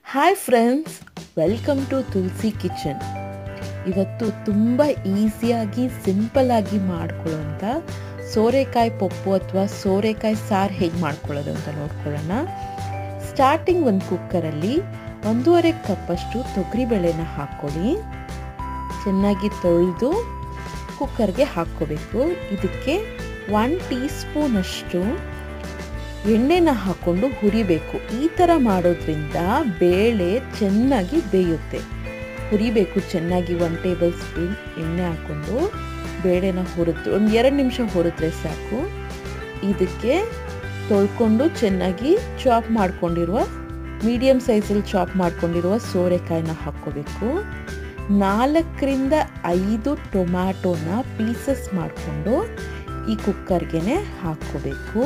hi friends welcome to Tulasi kitchen ಇವತ್ತು ತುಂಬ ಈಸಿಯಾಗಿ ಸಿಂಪಲ್ಲಾಗಿ ಮಾಡ್ಕೊಳ್ಳೋಂಥ ಸೋರೆಕಾಯಿ ಪಪ್ಪು ಅಥವಾ ಸೋರೆಕಾಯಿ ಸಾರು ಹೇಗೆ ಮಾಡ್ಕೊಳ್ಳೋದು ಅಂತ ನೋಡ್ಕೊಳ್ಳೋಣ ಸ್ಟಾರ್ಟಿಂಗ್ ಒಂದು ಕುಕ್ಕರಲ್ಲಿ ಒಂದೂವರೆ ಕಪ್ಪಷ್ಟು ತೊಗರಿಬೇಳೆನ ಹಾಕ್ಕೊಳ್ಳಿ ಚೆನ್ನಾಗಿ ತೊಳೆದು ಕುಕ್ಕರ್ಗೆ ಹಾಕ್ಕೋಬೇಕು ಇದಕ್ಕೆ ಒನ್ ಟೀ ಸ್ಪೂನಷ್ಟು ಎಣ್ಣೆನ ಹಾಕ್ಕೊಂಡು ಹುರಿಬೇಕು ಈ ಥರ ಮಾಡೋದ್ರಿಂದ ಬೇಳೆ ಚೆನ್ನಾಗಿ ಬೇಯುತ್ತೆ ಹುರಿಬೇಕು ಚೆನ್ನಾಗಿ ಒನ್ ಟೇಬಲ್ ಸ್ಪೂನ್ ಎಣ್ಣೆ ಹಾಕ್ಕೊಂಡು ಬೇಳೆನ ಹುರಿದು ಒಂದು ಎರಡು ನಿಮಿಷ ಹುರಿದ್ರೆ ಸಾಕು ಇದಕ್ಕೆ ತೊಳ್ಕೊಂಡು ಚೆನ್ನಾಗಿ ಚಾಪ್ ಮಾಡ್ಕೊಂಡಿರುವ ಮೀಡಿಯಮ್ ಸೈಜಲ್ಲಿ ಚಾಪ್ ಮಾಡ್ಕೊಂಡಿರುವ ಸೋರೆಕಾಯಿನ ಹಾಕ್ಕೋಬೇಕು ನಾಲ್ಕರಿಂದ ಐದು ಟೊಮ್ಯಾಟೋನ ಪೀಸಸ್ ಮಾಡಿಕೊಂಡು ಈ ಕುಕ್ಕರ್ಗೆ ಹಾಕ್ಕೋಬೇಕು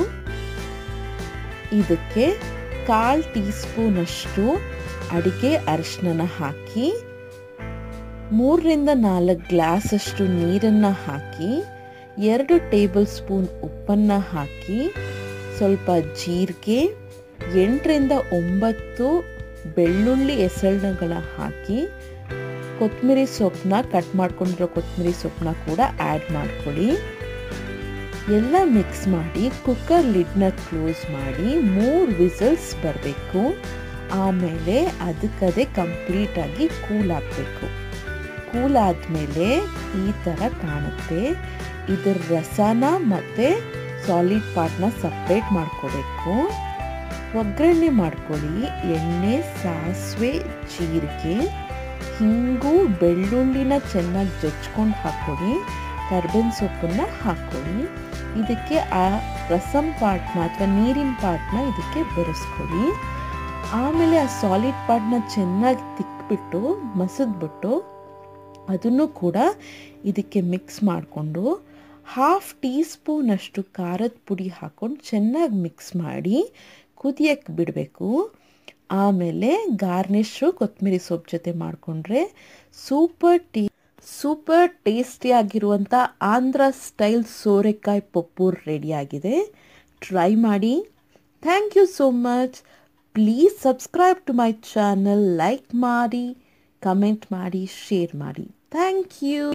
ಇದಕ್ಕೆ ಕಾಲು ಟೀ ಸ್ಪೂನಷ್ಟು ಅಡಿಗೆ ಅರಿಶಿನ ಹಾಕಿ ಮೂರರಿಂದ ನಾಲ್ಕು ಗ್ಲಾಸಷ್ಟು ನೀರನ್ನು ಹಾಕಿ ಎರಡು ಟೇಬಲ್ ಸ್ಪೂನ್ ಉಪ್ಪನ್ನು ಹಾಕಿ ಸ್ವಲ್ಪ ಜೀರಿಗೆ ಎಂಟರಿಂದ ಒಂಬತ್ತು ಬೆಳ್ಳುಳ್ಳಿ ಎಸಳಗಳ ಹಾಕಿ ಕೊತ್ತಂಬರಿ ಸೊಪ್ಪನ್ನ ಕಟ್ ಮಾಡ್ಕೊಂಡಿರೋ ಕೊತ್ತಂಬರಿ ಸೊಪ್ಪನ್ನ ಕೂಡ ಆ್ಯಡ್ ಮಾಡ್ಕೊಳ್ಳಿ ಎಲ್ಲ ಮಿಕ್ಸ್ ಮಾಡಿ ಕುಕ್ಕರ್ ಲಿಡ್ನ ಕ್ಲೋಸ್ ಮಾಡಿ ಮೂರು ವಿಸಲ್ಸ್ ಬರಬೇಕು ಆಮೇಲೆ ಅದಕ್ಕದೇ ಕಂಪ್ಲೀಟಾಗಿ ಕೂಲ್ ಆಗಬೇಕು ಕೂಲ್ ಆದಮೇಲೆ ಈ ಥರ ಕಾಣುತ್ತೆ ಇದರ ರಸನ ಮತ್ತು ಸಾಲಿಡ್ ಪಾರ್ಟ್ನ ಸಪ್ರೇಟ್ ಮಾಡ್ಕೋಬೇಕು ಒಗ್ಗರಣೆ ಮಾಡ್ಕೊಳ್ಳಿ ಎಣ್ಣೆ ಸಾಸಿವೆ ಜೀರಿಗೆ ಹಿಂಗು ಬೆಳ್ಳುಳ್ಳಿನ ಚೆನ್ನಾಗಿ ಜಜ್ಕೊಂಡು ಹಾಕ್ಕೊಳ್ಳಿ ಕರ್ಬೇವಿನ ಸೊಪ್ಪನ್ನು ಹಾಕ್ಕೊಳ್ಳಿ ಇದಕ್ಕೆ ಆ ರಸಮ್ ಪಾರ್ಟ್ನ ಅಥವಾ ನೀರಿನ ಪಾರ್ಟ್ನ ಇದಕ್ಕೆ ಬೆರೆಸ್ಕೊಳ್ಳಿ ಆಮೇಲೆ ಆ ಸಾಲಿಡ್ ಪಾರ್ಟ್ನ ಚೆನ್ನಾಗಿ ತಿಕ್ಬಿಟ್ಟು ಮಸದ್ಬಿಟ್ಟು ಅದನ್ನು ಕೂಡ ಇದಕ್ಕೆ ಮಿಕ್ಸ್ ಮಾಡಿಕೊಂಡು ಹಾಫ್ ಟೀ ಸ್ಪೂನಷ್ಟು ಖಾರದ ಪುಡಿ ಹಾಕ್ಕೊಂಡು ಚೆನ್ನಾಗಿ ಮಿಕ್ಸ್ ಮಾಡಿ ಕುದಿಯಕ್ಕೆ ಬಿಡಬೇಕು ಆಮೇಲೆ ಗಾರ್ನಿಶು ಕೊತ್ತಂಬರಿ ಸೊಪ್ಪು ಜೊತೆ ಮಾಡಿಕೊಂಡ್ರೆ ಸೂಪರ್ ಟೀ ಸೂಪರ್ ಟೇಸ್ಟಿಯಾಗಿರುವಂಥ ಆಂಧ್ರ ಸ್ಟೈಲ್ ಸೋರೆಕಾಯಿ ಪಪ್ಪು ರೆಡಿಯಾಗಿದೆ ಟ್ರೈ ಮಾಡಿ thank you so much please subscribe to my channel like ಮಾಡಿ ಕಮೆಂಟ್ ಮಾಡಿ ಶೇರ್ ಮಾಡಿ ಥ್ಯಾಂಕ್ ಯು